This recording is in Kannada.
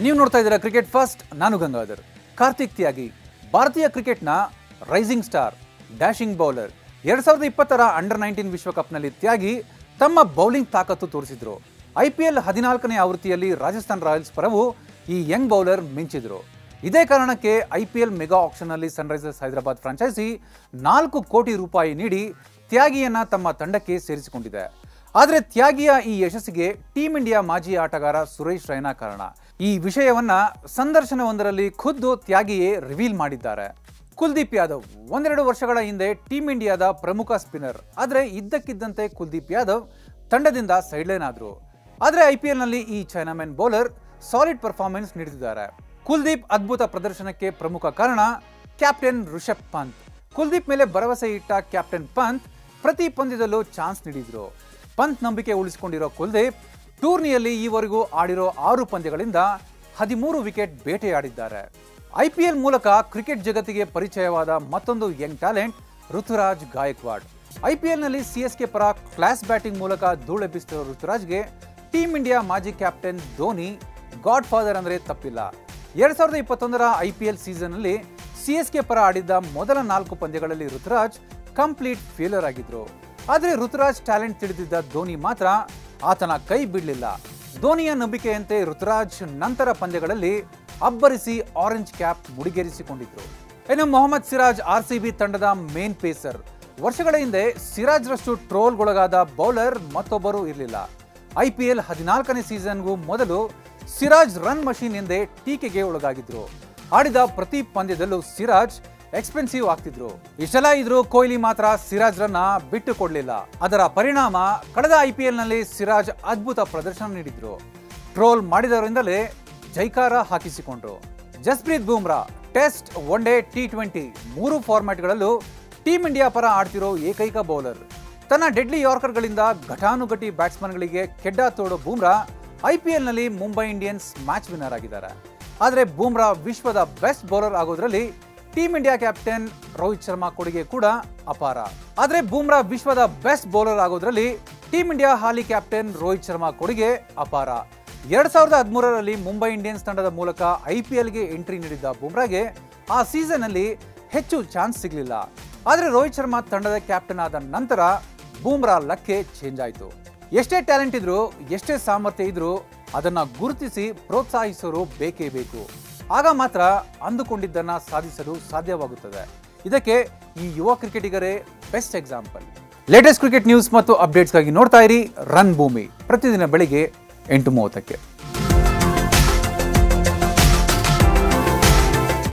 ನೀವು ನೋಡ್ತಾ ಇದ್ದೀರಾ ಕ್ರಿಕೆಟ್ ಫಸ್ಟ್ ನಾನು ಗಂಗಾಧರ್ ಕಾರ್ತಿಕ್ ತ್ಯಾಗಿ ಭಾರತೀಯ ಕ್ರಿಕೆಟ್ನ ರೈಸಿಂಗ್ ಸ್ಟಾರ್ ಡ್ಯಾಶಿಂಗ್ ಬೌಲರ್ ಎರಡ್ ಸಾವಿರದ ಇಪ್ಪತ್ತರ ಅಂಡರ್ ನೈನ್ಟೀನ್ ವಿಶ್ವಕಪ್ನಲ್ಲಿ ತ್ಯಾಗಿ ತಮ್ಮ ಬೌಲಿಂಗ್ ತಾಕತ್ತು ತೋರಿಸಿದ್ರು ಐ ಪಿ ಎಲ್ ಹದಿನಾಲ್ಕನೇ ಆವೃತ್ತಿಯಲ್ಲಿ ರಾಜಸ್ಥಾನ್ ರಾಯಲ್ಸ್ ಪರವು ಈ ಯಂಗ್ ಬೌಲರ್ ಮಿಂಚಿದ್ರು ಇದೇ ಕಾರಣಕ್ಕೆ ಐ ಪಿ ಎಲ್ ಮೆಗಾ ಆಕ್ಷನ್ನಲ್ಲಿ ಸನ್ರೈಸರ್ಸ್ ಹೈದರಾಬಾದ್ ಫ್ರಾಂಚೈಸಿ ನಾಲ್ಕು ಕೋಟಿ ರೂಪಾಯಿ ನೀಡಿ ತ್ಯಾಗಿಯನ್ನ ತಮ್ಮ ತಂಡಕ್ಕೆ ಸೇರಿಸಿಕೊಂಡಿದೆ ಆದರೆ ತ್ಯಾಗಿಯ ಈ ಯಶಸ್ಸಿಗೆ ಟೀಂ ಇಂಡಿಯಾ ಮಾಜಿ ಆಟಗಾರ ಸುರೇಶ್ ರೈನಾ ಕಾರಣ ಈ ವಿಷಯವನ್ನ ಸಂದರ್ಶನವೊಂದರಲ್ಲಿ ಖುದ್ದು ತ್ಯಾಗಿಯೇ ರಿವೀಲ್ ಮಾಡಿದ್ದಾರೆ ಕುಲ್ದೀಪ್ ಯಾದವ್ ಒಂದೆರಡು ವರ್ಷಗಳ ಹಿಂದೆ ಟೀಂ ಇಂಡಿಯಾದ ಪ್ರಮುಖ ಸ್ಪಿನ್ನರ್ ಆದರೆ ಇದ್ದಕ್ಕಿದ್ದಂತೆ ಕುಲ್ದೀಪ್ ಯಾದವ್ ತಂಡದಿಂದ ಸೈಡ್ಲೈನ್ ಆದ್ರು ಆದರೆ ಐ ಪಿ ಎಲ್ನಲ್ಲಿ ಈ ಚೈನಾಮನ್ ಬೌಲರ್ ಸಾಲಿಡ್ ಪರ್ಫಾರ್ಮೆನ್ಸ್ ನೀಡುತ್ತಿದ್ದಾರೆ ಕುಲ್ದೀಪ್ ಅದ್ಭುತ ಪ್ರದರ್ಶನಕ್ಕೆ ಪ್ರಮುಖ ಕಾರಣ ಕ್ಯಾಪ್ಟನ್ ರಿಷಬ್ ಪಂತ್ ಕುಲ್ದೀಪ್ ಮೇಲೆ ಭರವಸೆ ಇಟ್ಟ ಕ್ಯಾಪ್ಟನ್ ಪಂತ್ ಪ್ರತಿ ಪಂದ್ಯದಲ್ಲೂ ಚಾನ್ಸ್ ನೀಡಿದ್ರು ಪಂತ್ ನಂಬಿಕೆ ಉಳಿಸಿಕೊಂಡಿರೋ ಕುಲ್ದೀಪ್ ಟೂರ್ನಿಯಲ್ಲಿ ಈವರೆಗೂ ಆಡಿರೋ ಆರು ಪಂದ್ಯಗಳಿಂದ ಹದಿಮೂರು ವಿಕೆಟ್ ಬೇಟೆಯಾಡಿದ್ದಾರೆ ಐಪಿಎಲ್ ಮೂಲಕ ಕ್ರಿಕೆಟ್ ಜಗತ್ತಿಗೆ ಪರಿಚಯವಾದ ಮತ್ತೊಂದು ಯಂಗ್ ಟ್ಯಾಲೆಂಟ್ ಋತುರಾಜ್ ಗಾಯಕ್ವಾಡ್ ಐಪಿಎಲ್ನಲ್ಲಿ ಸಿಎಸ್ಕೆ ಪರ ಕ್ಲಾಸ್ ಬ್ಯಾಟಿಂಗ್ ಮೂಲಕ ಧೂಳೆಬ್ಬಿಸುತ್ತಿರೋ ಋತುರಾಜ್ಗೆ ಟೀಂ ಇಂಡಿಯಾ ಮಾಜಿ ಕ್ಯಾಪ್ಟನ್ ಧೋನಿ ಗಾಡ್ ಫಾದರ್ ಅಂದರೆ ತಪ್ಪಿಲ್ಲ ಎರಡ್ ಸಾವಿರದ ಇಪ್ಪತ್ತೊಂದರ ಐ ಪಿ ಎಲ್ ಸೀಸನ್ನಲ್ಲಿ ಸಿಎಸ್ಕೆ ಪರ ಆಡಿದ್ದ ಮೊದಲ ನಾಲ್ಕು ಪಂದ್ಯಗಳಲ್ಲಿ ಋತುರಾಜ್ ಕಂಪ್ಲೀಟ್ ಫೇಲರ್ ಆಗಿದ್ರು ಆದರೆ ಋತುರಾಜ್ ಟ್ಯಾಲೆಂಟ್ ತಿಳಿದಿದ್ದ ಧೋನಿ ಮಾತ್ರ ಆತನ ಕೈ ಬಿಡಲಿಲ್ಲ ಧೋನಿಯ ನಂಬಿಕೆಯಂತೆ ಋತುರಾಜ್ ನಂತರ ಪಂದ್ಯಗಳಲ್ಲಿ ಅಬ್ಬರಿಸಿ ಆರೆಂಜ್ ಕ್ಯಾಪ್ ಮುಡಿಗೇರಿಸಿಕೊಂಡಿದ್ರು ಇನ್ನು Mohammed Siraj R C B ತಂಡದ ಮೇನ್ ಪೇಸರ್ ವರ್ಷಗಳ ಹಿಂದೆ ಸಿರಾಜ್ರಷ್ಟು ಟ್ರೋಲ್ಗೊಳಗಾದ ಬೌಲರ್ ಮತ್ತೊಬ್ಬರು ಇರಲಿಲ್ಲ ಐ ಪಿ ಎಲ್ ಹದಿನಾಲ್ಕನೇ ಸೀಸನ್ಗೂ ಮೊದಲು ಸಿರಾಜ್ ರನ್ ಮಷೀನ್ ಎಂದೇ ಟೀಕೆಗೆ ಒಳಗಾಗಿದ್ರು ಆಡಿದ ಪ್ರತಿ ಪಂದ್ಯದಲ್ಲೂ ಸಿರಾಜ್ ಎಕ್ಸ್ಪೆನ್ಸಿವ್ ಆಗ್ತಿದ್ರು ಇಷ್ಟೆಲ್ಲ ಇದ್ರು ಕೊಹ್ಲಿ ಮಾತ್ರ ಸಿರಾಜ್ ರನ್ನ ಬಿಟ್ಟು ಕೊಡ್ಲಿಲ್ಲ ಅದರ ಪರಿಣಾಮ ಕಳೆದ ಐ ಪಿ ನಲ್ಲಿ ಸಿರಾಜ್ ಅದ್ಭುತ ಪ್ರದರ್ಶನ ನೀಡಿದ್ರು ಟ್ರೋಲ್ ಮಾಡಿದವರಿಂದಲೇ ಜೈಕಾರ ಹಾಕಿಸಿಕೊಂಡ್ರು Jasprit Bumrah test one day T twenty ಮೂರು ಫಾರ್ಮ್ಯಾಟ್ಗಳಲ್ಲೂ ಟೀಂ ಇಂಡಿಯಾ ಪರ ಆಡ್ತಿರೋ ಏಕೈಕ ಬೌಲರ್ ತನ್ನ ಡೆಡ್ಲಿ ಯಾರ್ಕರ್ಗಳಿಂದ ಘಟಾನುಘಟಿ ಬ್ಯಾಟ್ಸ್ಮನ್ಗಳಿಗೆ ಕೆಡ್ಡ ತೋಡೋ ಬೂಮ್ರಾ ಐ ಪಿ ಎಲ್ನಲ್ಲಿ ಮುಂಬೈ ಇಂಡಿಯನ್ಸ್ ಮ್ಯಾಚ್ ವಿನ್ನರ್ ಆಗಿದ್ದಾರೆ ಆದರೆ ಬೂಮ್ರಾ ವಿಶ್ವದ ಬೆಸ್ಟ್ ಬೌಲರ್ ಆಗೋದ್ರಲ್ಲಿ team India captain Rohit Sharma ಕೊಡುಗೆ ಕೂಡ ಅಪಾರ ಆದರೆ ಬೂಮ್ರಾ ವಿಶ್ವದ ಬೆಸ್ಟ್ ಬೌಲರ್ ಆಗೋದ್ರಲ್ಲಿ ಟೀಂ ಇಂಡಿಯಾ ಹಾಲಿ ಕ್ಯಾಪ್ಟನ್ ರೋಹಿತ್ ಶರ್ಮಾ ಕೊಡುಗೆ ಅಪಾರ ಎರಡ್ ಸಾವಿರದ ಹದಿಮೂರರಲ್ಲಿ ಮುಂಬೈ ಇಂಡಿಯನ್ಸ್ ತಂಡದ ಮೂಲಕ ಐ ಪಿ ಎಲ್ಗೆ ಎಂಟ್ರಿ ನೀಡಿದ್ದ ಬೂಮ್ರಾಗೆ ಆ ಸೀಸನ್ ಅಲ್ಲಿ ಹೆಚ್ಚು ಚಾನ್ಸ್ ಸಿಗಲಿಲ್ಲ ಆದರೆ ರೋಹಿತ್ ಶರ್ಮಾ ತಂಡದ ಕ್ಯಾಪ್ಟನ್ ಆದ ನಂತರ ಬೂಮ್ರಾ ಲಕ್ಕೆ ಚೇಂಜ್ ಆಯಿತು ಎಷ್ಟೇ ಟ್ಯಾಲೆಂಟ್ ಇದ್ರು ಎಷ್ಟೇ ಸಾಮರ್ಥ್ಯ ಇದ್ರೂ ಅದನ್ನ ಗುರುತಿಸಿ ಪ್ರೋತ್ಸಾಹಿಸೋರು ಬೇಕೇ ಬೇಕು ಆಗ ಮಾತ್ರ ಅಂದುಕೊಂಡಿದ್ದನ್ನ ಸಾಧಿಸಲು ಸಾಧ್ಯವಾಗುತ್ತದೆ ಇದಕ್ಕೆ ಈ ಯುವ ಕ್ರಿಕೆಟಿಗರೇ best example latest cricket news ಮತ್ತು ಅಪ್ಡೇಟ್ಸ್ಗಾಗಿ ನೋಡ್ತಾ ಇರಿ ರನ್ ಭೂಮಿ ಪ್ರತಿದಿನ ಬೆಳಿಗ್ಗೆ ಎಂಟು ಮೂವತ್ತಕ್ಕೆ